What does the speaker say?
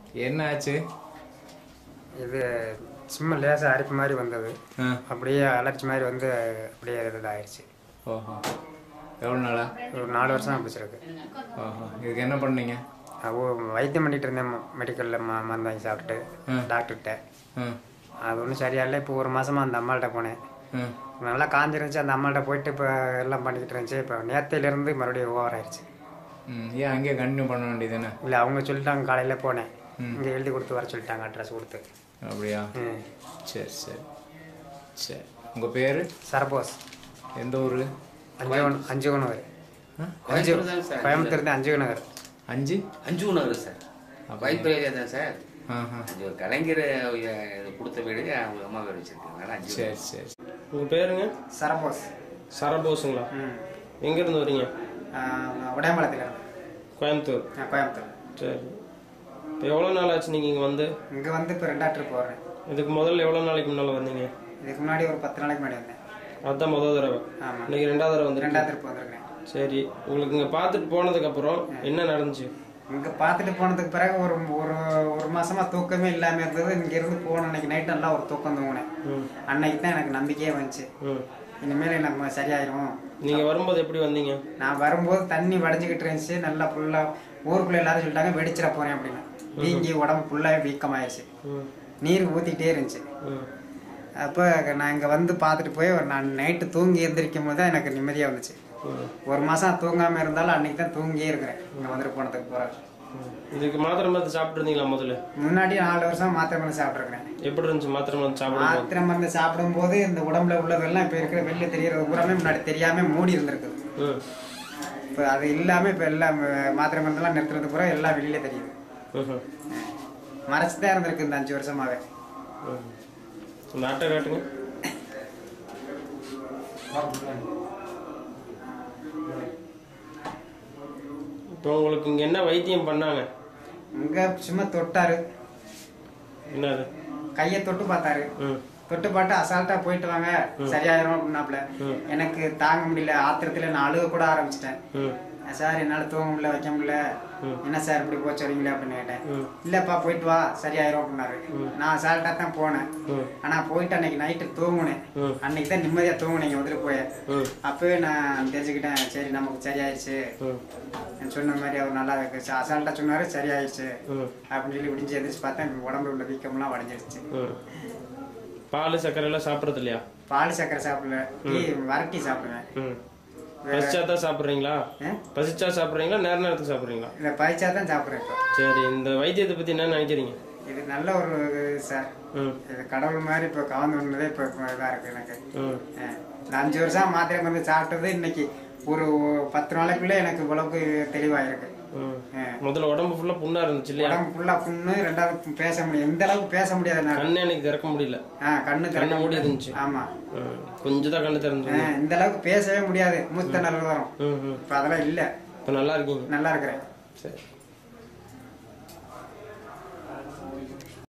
என்ன ஆச்சு இது சும்மா லேசாக அரிப்பு மாதிரி வந்தது ஆ அப்படியே அலர்ச்சி மாதிரி வந்து அப்படியே இதாகிடுச்சு ஓஹோ எவ்வளோ நாளா ஒரு நாலு வருஷம் பிடிச்சிருக்கு ஓஹோ இதுக்கு என்ன பண்ணீங்க அவ வைத்தியம் பண்ணிட்டு இருந்தேன் மெடிக்கலில் ம மருந்து வாங்கி சாப்பிட்டு ம். டாக்டர்கிட்ட ம் அது ஒன்றும் சரியாயில்ல இப்போ ஒரு மாசமா அந்த அம்மாள்கிட்ட போனேன் ம் நல்லா காஞ்சிருந்துச்சு அந்த அம்மாள்கிட்ட போயிட்டு இப்போ எல்லாம் பண்ணிக்கிட்டு இருந்துச்சு இப்போ நேத்தையிலேருந்து மறுபடியும் ஓவர் ஆயிடுச்சு ம் ஏன் அங்கேயே கண்டினியூ பண்ண வேண்டியதுதானே இல்லை அவங்க சொல்லிட்டாங்க காலையில் போனேன் ம். இங்கே எழுதி கொடுத்து வர சொல்லிட்டாங்க அட்ரஸ் கொடுத்து அப்படியா ம். சரி சரி சரி உங்கள் பேர் சரபோஸ் எந்த ஊர் அஞ்சு அஞ்சு நகர் ஆ? அஞ்சு கோயம்புத்தூர் தான் சார். கோயம்புத்தூர் அஞ்சு நகர் அஞ்சு அஞ்சு நகர் சார் வைப்பு ஏரியா தான் சார் ஆஹா அஞ்சு ஒரு கலைஞர் இது கொடுத்த வீடு அவங்க அம்மா பேர் வச்சிருக்காங்க அஞ்சு சரி சரி உங்கள் பேருங்க சரபோஸ் சரபோஸுங்களா ம் எங்கேருந்து வரீங்க உடையம்பலத்தில் இருந்து கோயம்புத்தூர் ஆ, கோயம்புத்தூர் சரி இப்போ எவ்வளோ நாள் ஆச்சு நீங்கள் இங்கே வந்து இங்கே வந்து இப்போ ரெண்டா ட்ரிப் போடுறேன் இதுக்கு முதல்ல எவ்வளோ நாளைக்கு முன்னால் வந்தீங்க இதுக்கு முன்னாடி ஒரு பத்து நாளைக்கு முன்னாடி வந்தேன் அதுதான் முதல் தடவை ஆமாம் இன்னைக்கு ரெண்டாவது தடவை வந்து ரெண்டா ட்ரிப் வந்திருக்கேன் சரி உங்களுக்கு இங்கே பார்த்துட்டு போனதுக்கப்புறம் என்ன நடந்துச்சு இங்கே பார்த்துட்டு போனதுக்கு பிறகு ஒரு ஒரு ஒரு மாசமா தூக்கமே இல்லாமல் இருந்தது இங்கேருந்து போன அன்னைக்கு நைட் நல்லா ஒரு தூக்கம் தூங்கினேன் ம் அன்னைக்கு தான் எனக்கு நம்பிக்கையே வந்துச்சு ம் இனிமேல் நம்ம சரியாயிரும் நீங்கள் வரும்போது எப்படி வந்தீங்க நான் வரும்போது தண்ணி வடைஞ்சிக்கிட்டு இருந்துச்சு நல்லா ஃபுல்லாக ஊருக்குள்ள எல்லாரும் சொல்லிட்டாங்க வெடிச்சிட போறேன் அப்படின்னு வீங்கி உடம்பு ஃபுல்லாக வீக்கமாயிருச்சு ம் நீர் ஊற்றிக்கிட்டே இருந்துச்சு ம் அப்போ நான் இங்கே வந்து பார்த்துட்டு போய் ஒரு நான் நைட்டு தூங்கி எந்திரிக்கும் போது தான் எனக்கு நிம்மதியாக வந்துச்சு ம் ஒரு மாதம் தூங்காமல் இருந்தாலும் அன்னைக்கு தான் தூங்கியே இருக்கிறேன் இங்கே வந்துட்டு போனதுக்கு போகிறேன் ம். இதுக்கு மாத்திரை மருந்து சாப்பிட்ருந்தீங்களா முதல்ல முன்னாடி நாலு வருஷம் மாத்திரை மருந்து சாப்பிட்ருக்கிறேன் எப்படி இருந்துச்சு மாத்திரை மருந்து சாப்பிடும்போது மாத்திரை மருந்து சாப்பிடும்போது இந்த உடம்புல உள்ளதெல்லாம் இப்போ இருக்கிற வெளில தெரியறது பூராமே முன்னாடி தெரியாமல் மூடி இருந்திருக்குது ம் இப்போ அது இல்லாமல் இப்போ எல்லாம் அஹ், மாத்திரை மருந்தெல்லாம் நிறுத்துறது பூரா எல்லாம் வெளியில தெரியுது ம்ஹும். மறைச்சு தான் இருந்திருக்கு இந்த அஞ்சு வருஷமாவே ம் இந்த அட்டை காட்டுங்க இப்போ உங்களுக்கு இங்கே என்ன வைத்தியம் பண்ணாங்க இங்க சும்மா தொட்டாரு என்னது கையை தொட்டு பார்த்தாரு ம் தொட்டு பாட்டு அசால்ட்டா போயிட்டு வாங்க சரியாயிரும் அப்படின்னாப்புல ம். எனக்கு தாங்க முடியல ஆத்திரத்துல நான் அழுக கூட ஆரம்பிச்சிட்டேன் ம் சார் என்னால தூங்க முடியல வைக்க முடியல ம். என்ன சார் இப்படி போச்சு வரீங்களே அப்படின்னு கேட்டேன் ம். இல்லப்பா போயிட்டு வா சரியாயிரும் அப்படின்னாரு நான் அசால்ட்டா தான் போனேன் ம் ஆனா போயிட்டு அன்னைக்கு நைட்டு தூங்குனேன் ம். அன்னைக்கு தான் நிம்மதியா தூங்குனேன் இங்க வந்துட்டு போய் ம் அப்பவே நான் தெரிஞ்சுக்கிட்டேன் சரி நமக்கு சரியாயிருச்சு ம் நான் சொன்ன மாதிரி அவர் நல்லா இருக்கு அசால்ட்டா சொன்னாரு சரியாயிருச்சு ம் அப்படின்னு சொல்லி விடிஞ்சு எந்திரிச்சு பார்த்தேன் உடம்புல உள்ள வீக்கம்லாம் வடைஞ்சிருச்சு ம் பால் சர்க்கரை எல்லாம் சாப்பிட்றது இல்லையா பால் சக்கரை சாப்பிடல டீ வரட்டி சாப்பிடுவேன் ம் பசிச்சா தான் சாப்பிட்றீங்களா ஆ? பசிச்சா சாப்பிட்றீங்களா நேர நேரத்துக்கு சாப்பிட்றீங்களா இந்த பறிச்சா தான் சாப்பிட்றேன் இப்போ சரி இந்த வைத்தியத்தை பற்றி என்ன நினைக்கிறீங்க இது நல்ல ஒரு இது சார் ம் இது கடவுள் மாதிரி இப்போ கவர்ந்து வந்ததே இப்போ இதாக இருக்கு எனக்கு ம் ஆ. இந்த அஞ்சு வருஷம் மாத்திரை மருந்து சாப்பிட்டது இன்னைக்கு ஒரு பத்து நாளைக்குள்ள எனக்கு இவ்வளவுக்கு தெளிவாயிருக்கு ம் ஆ. முதல்ல உடம்பு ஃபுல்லாக புண்ணாக இருந்துச்சு இல்லையா உடம்பு ஃபுல்லா புண்ணு ரெண்டாவது பேச முடியும் எந்த அளவுக்கு பேச முடியாது நான் கண்ணு எனக்கு திறக்க முடியல ஆ கண்ணு கண்ணு திறக்க மூடி முடியாது. இருந்துச்சு ஆமா ம் கொஞ்சம் தான் கண்ணு திறந்து ஆ, இந்த அளவுக்கு பேசவே முடியாது மூத்த நல்ல வரும் ம் ம் இப்போ அதெல்லாம் இல்லை இப்போ நல்லா இருக்கீங்க நல்லா இருக்கிறேன் சரி